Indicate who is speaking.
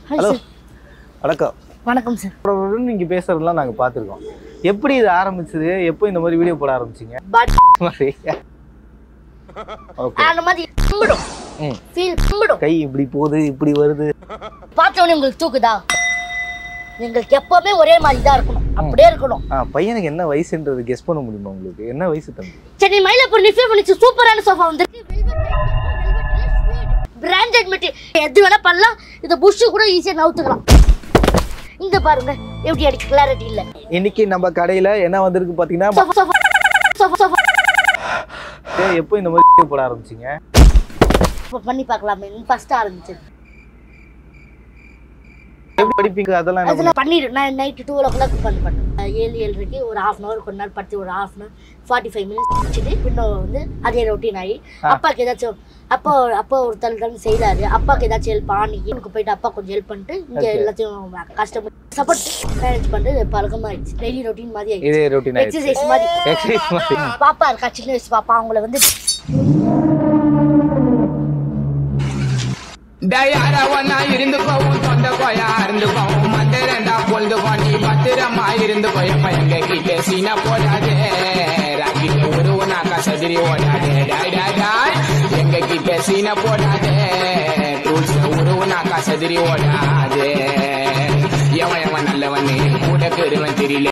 Speaker 1: Hello வணக்கம்
Speaker 2: வணக்கம் sir
Speaker 1: அப்புறம் நீங்க பேசுறதெல்லாம் நாங்க பார்த்துருக்கோம் எப்படி இது ஆரம்பிச்சது எப்போ இந்த மாதிரி வீடியோ போட ஆரம்பிச்சீங்க
Speaker 2: பட்
Speaker 1: மாதிரி ஓகே
Speaker 2: அந்த மாதிரி கும்பிடும்
Speaker 1: ம்
Speaker 2: ஃபீல் கும்பிடும்
Speaker 1: கை இப்படி போகுது இப்படி வருது
Speaker 2: பார்த்தோன்னே உங்களுக்கு தூக்குதா எங்களுக்கு எப்பவுமே ஒரே மாதிரி தான் இருக்கணும் அப்படியே இருக்கணும்
Speaker 1: ஆ பையனுக்கு என்ன வயசுன்றது கெஸ் பண்ண முடியுமா உங்களுக்கு என்ன வயசு தம்பி
Speaker 2: சென்னை மயிலாப்பூர் நிஃபே பண்ணிச்சு சூப்பரான சோஃபா வந்துருக்கு பிராண்டட் மெட்டீரியல் எது வேணா பண்ணலாம் இந்த புஷ் கூட ஈஸியா நவுத்துக்கலாம் இங்க பாருங்க எப்படி அடிக்க கிளாரிட்டி இல்ல
Speaker 1: இன்னைக்கு நம்ம கடையில என்ன வந்திருக்கு பாத்தீங்கன்னா
Speaker 2: சோஃபா சோஃபா சோஃபா சோஃபா
Speaker 1: ஏய், எப்போ இந்த மாதிரி வீடியோ போட ஆரம்பிச்சீங்க
Speaker 2: இப்ப பண்ணி பார்க்கலாமே ஃபர்ஸ்ட் ஆரம்பிச்சது
Speaker 1: எப்படி படிப்பீங்க அதெல்லாம் என்ன
Speaker 2: அது நான் பண்ணிடு நான் நைட்டு டூ ஓ கிளாக் பண்ணி பண்ணேன் ஏழு ஏழரைக்கு ஒரு ஹாஃப் அன் ஹவர் கொஞ்ச நேரம் படுத்து ஒரு half an hour forty five minutes வச்சுட்டு பின்ன வந்து அதே ரொட்டீன் ஆகி அப்பாவுக்கு ஏதாச்சும் அப்பா அப்பா ஒரு தல் தல் செய்யறாரு அப்பாவுக்கு ஏதாச்சும் ஹெல்ப் ஆனி எனக்கு போயிட்டு அப்பா கொஞ்சம் ஹெல்ப் பண்ணிட்டு இங்க
Speaker 1: Okay.
Speaker 2: எல்லாத்தையும் கஷ்டப்பட்டு சப்போர்ட் மேனேஜ் பண்ணிட்டு பழக்கமாயிடுச்சு டெய்லி ரொட்டீன் மாதிரி ஆயிடுச்சு
Speaker 1: இதே ரொட்டீன் ஆயிடுச்சு
Speaker 2: எக்ஸசைஸ் மாதிரி
Speaker 1: எக்ஸசைஸ் மாதிரி
Speaker 2: பாப்பா இருக்கா சின்ன வயசு பாப்பா அவங்கள வந்து
Speaker 3: தயாரவனா இருந்து போவும் தொண்ட கோயா இருந்து போவும் மந்திரண்டா பொழுது பண்ணி பத்திரமா இருந்து போய் பயங்க கிட்ட சீனா போடாதே ராக்கிட்ட உருவனாக்கா சதிரி ஓடாதே டாய் டாய் டாய் எங்க கிட்ட சீனா போடாதே டூல்ஸ் உருவனாக்கா சதிரி ஓடாதே எவன் எவன் நல்லவன் கூட பெருவன் தெரியல